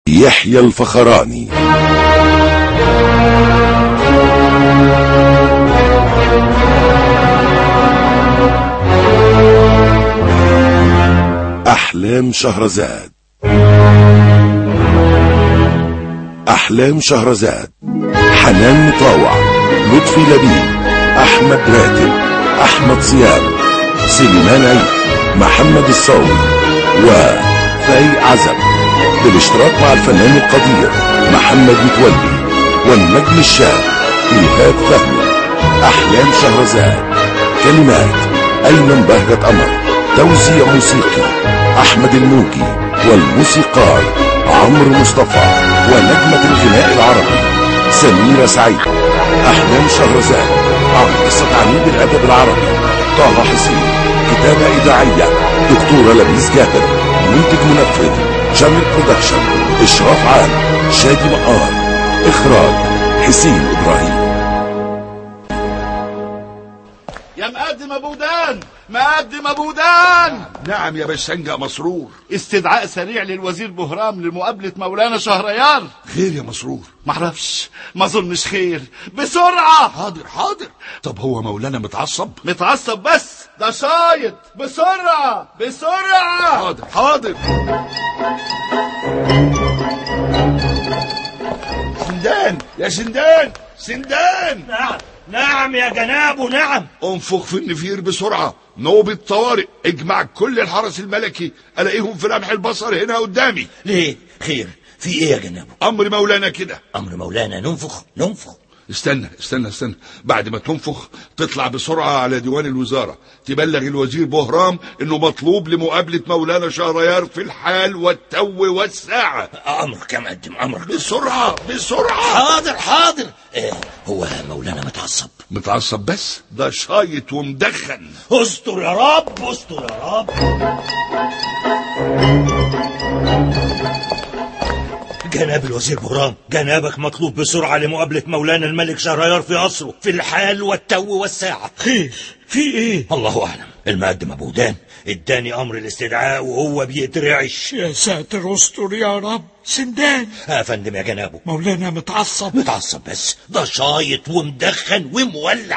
يحيى الفخراني أحلام شهرزاد أحلام شهرزاد حنان مطاوع لطفي لبيب أحمد راتب أحمد صيام سليمان عيد محمد الصاوي وفاي عزب بالاشتراك مع الفنان القدير محمد متولي والنجم الشاب إيهاب فهمي أحلام شهرزاد كلمات أيمن بهجة قمر توزيع موسيقي أحمد الموجي والموسيقار عمرو مصطفى ونجمة الغناء العربي سميرة سعيد أحلام شهرزاد عن قصة عميد الأدب العربي طه حسين كتابة إذاعية دكتورة لبيس جابر منتج منفذ جامل برودكشن إشراف عام شادي مقار إخراج حسين إبراهيم يا مقدم ابو دان مقدم ابو دان نعم يا بشنجة مسرور استدعاء سريع للوزير بهرام لمقابلة مولانا شهريار خير يا مسرور معرفش ما اظنش خير بسرعة حاضر حاضر طب هو مولانا متعصب متعصب بس ده شايط بسرعة بسرعة حاضر حاضر سندان يا سندان سندان نعم نعم يا جنابه نعم انفخ في النفير بسرعة نوبة طوارئ اجمع كل الحرس الملكي الاقيهم في لمح البصر هنا قدامي ليه خير في ايه يا جنابه امر مولانا كده امر مولانا ننفخ ننفخ استنى استنى استنى بعد ما تنفخ تطلع بسرعة على ديوان الوزارة تبلغ الوزير بهرام انه مطلوب لمقابلة مولانا شهريار في الحال والتو والساعة امرك يا مقدم امرك بسرعة بسرعة حاضر حاضر إيه هو مولانا متعصب متعصب بس ده شايط ومدخن استر يا رب استر يا رب جناب الوزير بهرام جنابك مطلوب بسرعة لمقابلة مولانا الملك شهريار في قصره في الحال والتو والساعة خير في ايه الله أعلم المقدم أبو دان اداني أمر الاستدعاء وهو بيترعش يا ساتر استر يا رب سندان يا فندم يا جنابه مولانا متعصب متعصب بس ده شايط ومدخن ومولع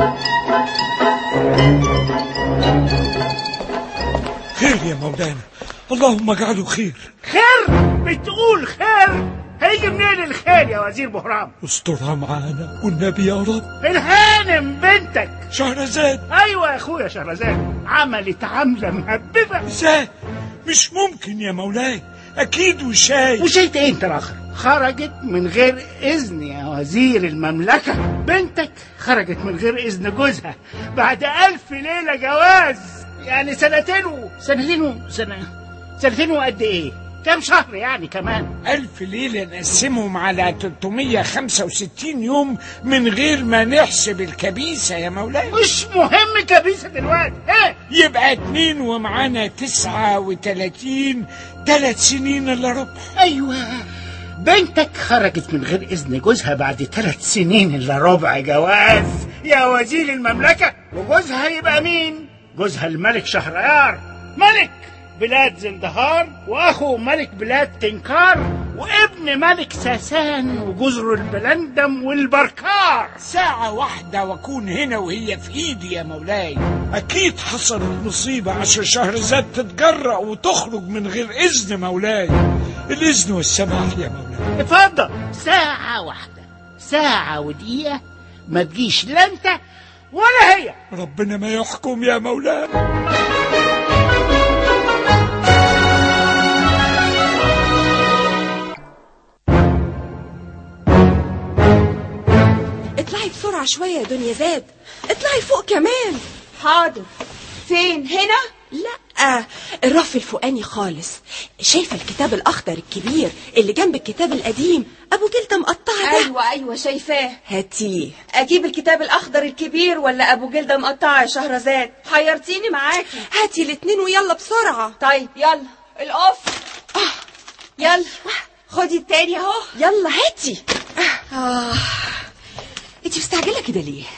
خير يا مولانا اللهم اجعله خير خير بتقول خير هيجي منين الخير يا وزير بهرام استرها معانا والنبي يا رب الهانم بنتك شهرزاد ايوه يا اخويا شهرزاد عملت عمله مهببه ازاي مش ممكن يا مولاي اكيد وشاي وشيت ايه انت الاخر خرجت من غير اذن يا وزير المملكه بنتك خرجت من غير اذن جوزها بعد الف ليله جواز يعني سنتين و... سنتين و... سنة... سنتين وقد ايه كام شهر يعني كمان ألف ليلة نقسمهم على 365 يوم من غير ما نحسب الكبيسة يا مولاي مش مهم كبيسه دلوقتي ايه يبقى اتنين ومعانا تسعة وتلاتين تلات سنين الا ربع ايوه بنتك خرجت من غير اذن جوزها بعد ثلاث سنين الا ربع جواز يا وزير المملكه وجوزها يبقى مين جوزها الملك شهريار ملك بلاد زندهار واخو ملك بلاد تنكار وابن ملك ساسان وجزر البلندم والبركار ساعة واحدة واكون هنا وهي في ايدي يا مولاي اكيد حصلت مصيبة عشان شهرزاد تتجرأ وتخرج من غير اذن مولاي الاذن والسماح يا مولاي اتفضل ساعة واحدة ساعة ودقيقة ما تجيش لا انت ولا هي ربنا ما يحكم يا مولاي اطلعي بسرعة شوية يا دنيا زاد اطلعي فوق كمان حاضر فين هنا لا الرف الفوقاني خالص شايفة الكتاب الأخضر الكبير اللي جنب الكتاب القديم أبو جلدة مقطعة ده ايوه ايوه شايفاه هاتيه اجيب الكتاب الاخضر الكبير ولا ابو جلده مقطعه يا شهرزاد حيرتيني معاكي هاتي الاتنين ويلا بسرعة طيب يلا القف يلا خدي التاني اهو يلا هاتي آه. انت مستعجلة كده ليه؟ ما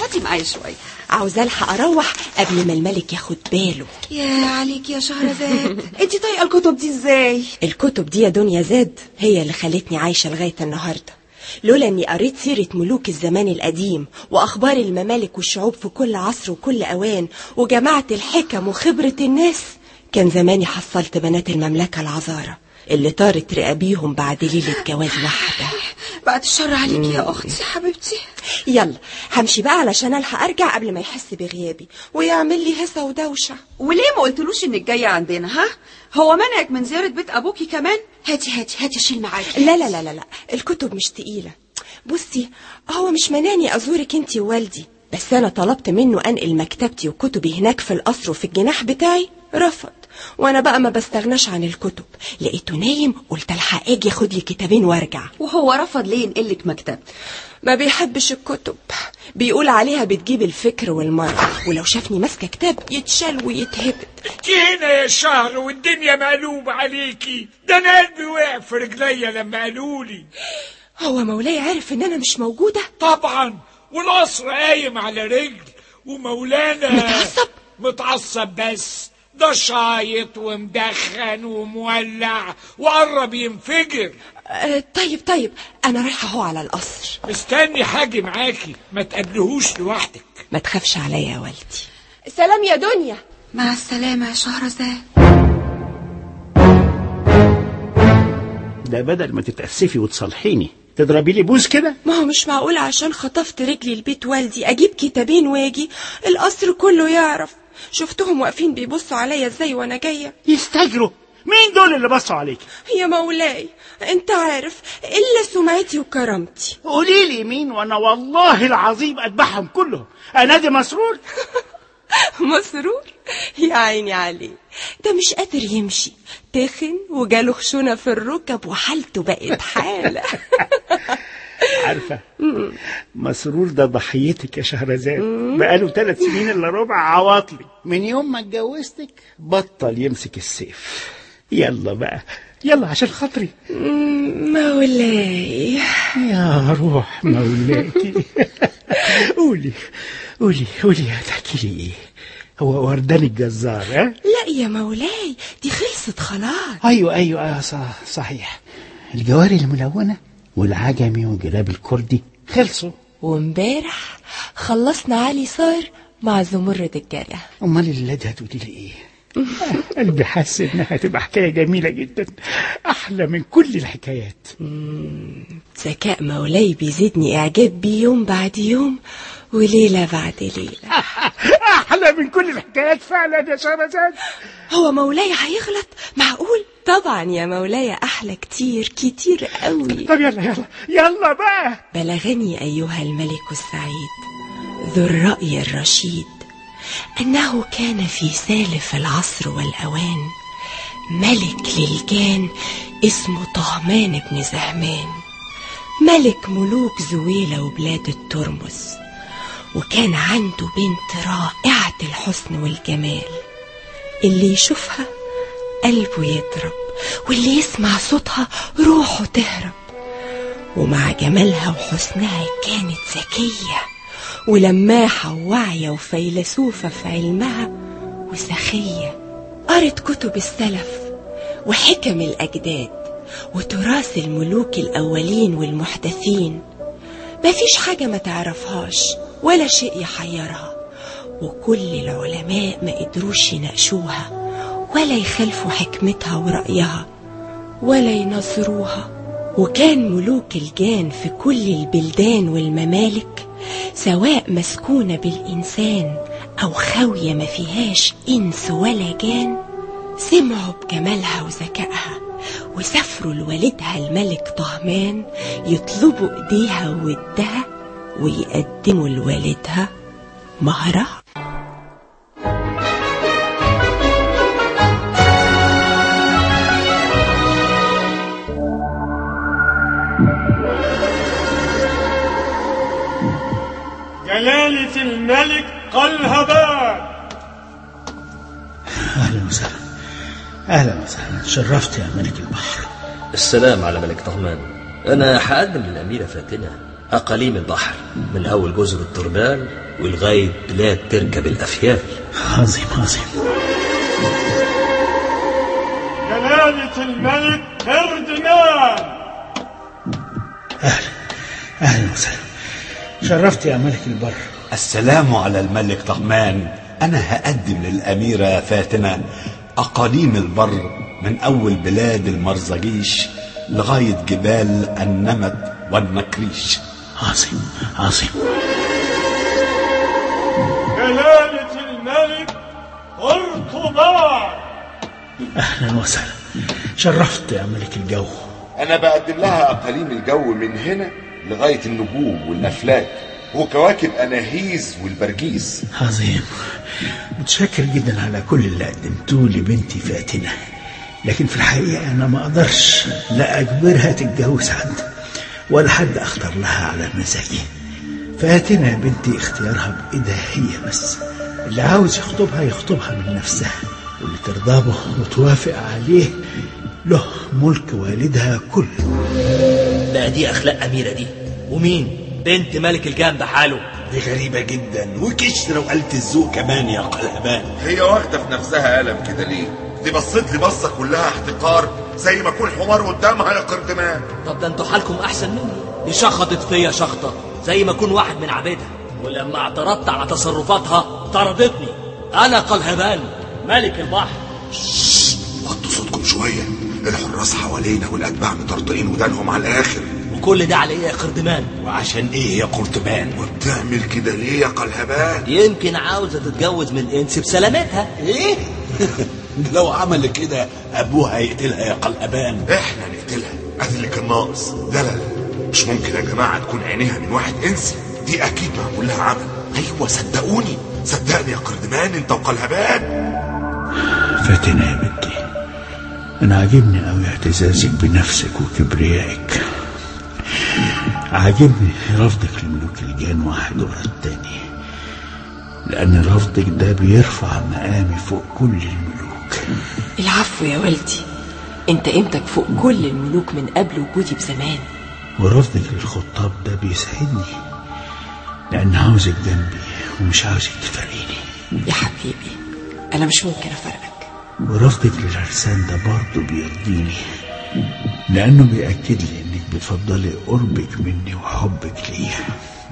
اقعدي معايا شويه عاوزة الحق اروح قبل ما الملك ياخد باله يا عليك يا شهرزاد انت طايقه الكتب دي ازاي الكتب دي يا دنيا زاد هي اللي خلتني عايشة لغاية النهاردة لولا اني قريت سيرة ملوك الزمان القديم واخبار الممالك والشعوب في كل عصر وكل اوان وجمعت الحكم وخبرة الناس كان زماني حصلت بنات المملكة العذارى اللي طارت رقابيهم بعد ليلة جواز واحدة بعد الشر عليك يا اختي حبيبتي يلا همشي بقى علشان الحق ارجع قبل ما يحس بغيابي ويعمل لي هسة ودوشة وليه ما قلتلوش انك جايه عندنا ها هو منعك من زياره بيت ابوكي كمان هاتي هاتي هاتي اشيل معاكي لا لا لا لا لا الكتب مش تقيلة بصي هو مش مناني ازورك انتي ووالدي بس انا طلبت منه انقل مكتبتي وكتبي هناك في القصر وفي الجناح بتاعي رفض وانا بقى ما بستغناش عن الكتب لقيته نايم قلت الحق اجي اخد لي كتابين وارجع وهو رفض ليه ينقلك مكتبتي ما بيحبش الكتب بيقول عليها بتجيب الفكر والمرض ولو شافني ماسكه كتاب يتشال ويتهبد انت هنا يا شهر والدنيا مقلوبة عليكي ده انا قلبي وقع في رجليا لما قالولي هو مولاي عارف ان انا مش موجوده طبعا والقصر قايم على رجل ومولانا متعصب؟ متعصب بس ده شايط ومدخن ومولع وقرب ينفجر أه طيب طيب انا رايحه اهو على القصر مستني حاجة معاكي ما تقابلهوش لوحدك ما تخافش عليا يا والدي سلام يا دنيا مع السلامه يا شهرزاد ده بدل ما تتأسفي وتصالحيني تضربي لي بوز كده ما هو مش معقول عشان خطفت رجلي لبيت والدي اجيب كتابين واجي القصر كله يعرف شفتهم واقفين بيبصوا عليا ازاي وانا جايه يستجروا مين دول اللي بصوا عليك يا مولاي انت عارف الا سمعتي وكرامتي قولي لي مين وانا والله العظيم اذبحهم كلهم انا دي مسرور مسرور يا عيني عليه ده مش قادر يمشي تخن وجاله خشونة في الركب وحالته بقت حالة عارفة مسرور ده ضحيتك يا شهرزاد بقاله ثلاث سنين الا ربع عواطلي من يوم ما اتجوزتك بطل يمسك السيف يلا بقى يلا عشان خاطري مولاي يا روح مولاكي قولي قولي قولي هتحكي لي ايه هو وردان الجزار ها لا يا مولاي دي خلصت خلاص ايوه ايوه آه صح صحيح الجواري الملونه والعجمي والجلاب الكردي خلصوا وامبارح خلصنا علي صار مع زمرد الجارية امال الليلة هتقولي لي ايه قلبي حاسس انها هتبقى حكايه جميله جدا احلى من كل الحكايات ذكاء مولاي بيزيدني إعجاب بيه يوم بعد يوم وليلة بعد ليلة احلى من كل الحكايات فعلا يا شهرزاد هو مولاي هيغلط معقول طبعا يا مولاي أحلى كتير كتير قوي طب يلا يلا يلا بقى بلغني أيها الملك السعيد ذو الرأي الرشيد أنه كان في سالف العصر والأوان ملك للجان اسمه طهمان بن زهمان ملك ملوك زويلة وبلاد الترمس وكان عنده بنت رائعة الحسن والجمال اللي يشوفها قلبه يضرب واللي يسمع صوتها روحه تهرب ومع جمالها وحسنها كانت ذكية ولماحة وواعية وفيلسوفة في علمها وسخية قرت كتب السلف وحكم الأجداد وتراث الملوك الأولين والمحدثين مفيش حاجة ما تعرفهاش ولا شيء يحيرها وكل العلماء ما قدروش يناقشوها ولا يخالفوا حكمتها ورأيها ولا ينظروها وكان ملوك الجان في كل البلدان والممالك سواء مسكونة بالإنسان أو خاوية ما فيهاش إنس ولا جان سمعوا بجمالها وذكائها وسافروا لوالدها الملك طهمان يطلبوا ايديها وودها ويقدموا لوالدها مهرها جلالة الملك قلهبان اهلا وسهلا اهلا وسهلا شرفت يا ملك البحر السلام على ملك طهمان أنا هقدم للأميرة فاتنة أقاليم البحر من أول جزر التربان ولغاية بلاد تركب الأفيال عظيم عظيم جلالة الملك فرديناند أهلا وسهلا شرفت يا ملك البر السلام على الملك طهمان أنا هقدم للأميرة فاتنة أقاليم البر من أول بلاد المرزجيش لغاية جبال النمد والنكريش عظيم عظيم جلالة الملك قرطبان أهلا وسهلا شرفت يا ملك الجو انا بقدم لها اقاليم الجو من هنا لغايه النجوم والافلاك وكواكب اناهيز والبرجيز عظيم متشكر جدا على كل اللي قدمتوه لبنتي فاتنة لكن في الحقيقة أنا ما أقدرش لا أجبرها تتجوز حد ولا حد أختار لها على مزاجي فاتنة يا بنتي اختيارها بإيدها هي بس اللي عاوز يخطبها يخطبها من نفسها واللي ترضى به وتوافق عليه له ملك والدها كله لا دي أخلاق أميرة دي ومين بنت ملك الجان بحاله دي غريبة جدا وكشرة وقلت الذوق كمان يا قلبان هي واخده في نفسها قلم كده ليه دي بصيت لي بصه كلها احتقار زي ما اكون حمار قدامها يا قردمان طب ده انتوا حالكم أحسن مني دي شخطت فيا شخطة زي ما أكون واحد من عبيدها ولما اعترضت على تصرفاتها طردتني أنا قلهبان ملك البحر وطوا صوتكم شويه الحراس حوالينا والاتباع مطرطقين ودانهم على الاخر وكل ده على إيه يا قردمان وعشان إيه يا قرطبان وبتعمل كده ليه يا قلهبان يمكن عاوزة تتجوز من إنس بسلامتها إيه لو عمل كده أبوها يقتلها يا قلبان احنا نقتلها ادي اللي كان ناقص لا لا لا مش ممكن يا جماعه تكون عينيها من واحد انسي دي اكيد معمول لها عمل ايوه صدقوني صدقني يا قردمان انت وقلهبان فاتنة يا بنتي أنا عاجبني أوي اعتزازك بنفسك وكبريائك عاجبني رفضك لملوك الجان واحد ورا التاني لأن رفضك ده بيرفع مقامي فوق كل الملوك العفو يا والدي انت قيمتك فوق كل الملوك من قبل وجودي بزمان ورفضك للخطاب ده بيسعدني لأن عاوزك جنبي ومش عاوزك تفارقيني يا حبيبي انا مش ممكن افرقك ورفضك للعرسان ده برضه بيرضيني لأنه بيأكد لي إنك بتفضلي قربك مني وحبك ليا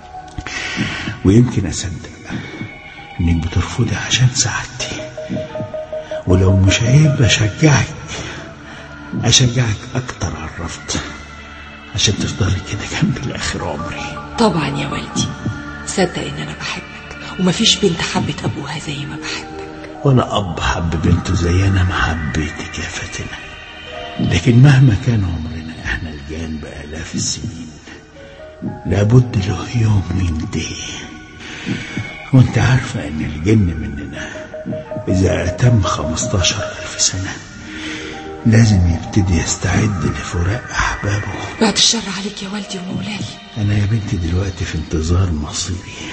ويمكن أصدق إنك بترفضي عشان سعادتي ولو مش عيب أشجعك أشجعك أكتر على الرفض عشان تفضلي كده جنبي لآخر عمري طبعا يا والدي صدق ان انا بحبك ومفيش بنت حبت ابوها زي ما بحبك ولا أب حب بنته زي أنا ما حبيتك يا فاتنة لكن مهما كان عمرنا إحنا الجان بآلاف السنين لابد له يوم ينتهي وانت عارفة ان الجن مننا إذا أتم خمستاشر ألف سنة لازم يبتدي يستعد لفراق أحبابه بعد الشر عليك يا والدي ومولاي أنا يا بنتي دلوقتي في انتظار مصيري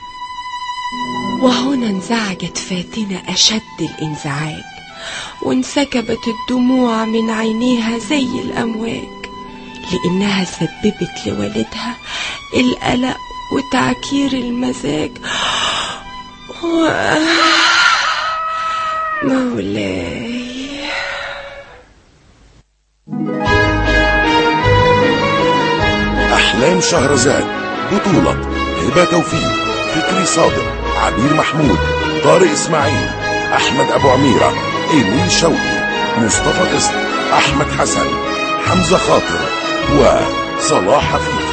وهنا انزعجت فاتنة أشد الانزعاج وانسكبت الدموع من عينيها زي الأمواج لأنها سببت لوالدها القلق وتعكير المزاج و... مولاي أحلام شهرزاد بطولة هبة توفيق فكري صادق عبير محمود طارق إسماعيل أحمد أبو عميرة إيميل شوقي مصطفى قسط أحمد حسن حمزة خاطر وصلاح حفيظ